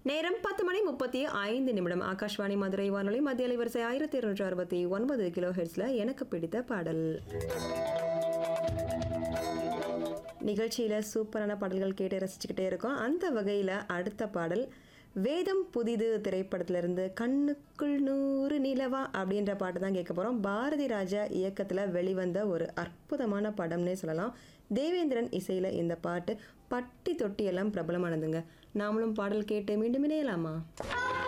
நேரம் பத்து மணி முப்பத்தி ஐந்து நிமிடம் ஆகாஷ்வாணி மதுரை வானொலி மத்திய அலைவரிசை ஆயிரத்தி இருநூற்றி அறுபத்தி ஒன்பது கிலோ ஹெட்ஸ்ல எனக்கு பிடித்த பாடல் நிகழ்ச்சியில் சூப்பரான பாடல்கள் கேட்டு ரசிச்சுக்கிட்டே இருக்கோம் அந்த வகையில் அடுத்த பாடல் வேதம் புதிது திரைப்படத்திலிருந்து கண்ணுக்குள் நூறு நிலவா அப்படின்ற பாட்டு தான் கேட்க போகிறோம் பாரதி ராஜா இயக்கத்தில் வெளிவந்த ஒரு அற்புதமான படம்னே சொல்லலாம் தேவேந்திரன் இசையில் இந்த பாட்டு பட்டி தொட்டி எல்லாம் பிரபலமானதுங்க நாமளும் பாடல் கேட்டு மீண்டும் இணையலாமா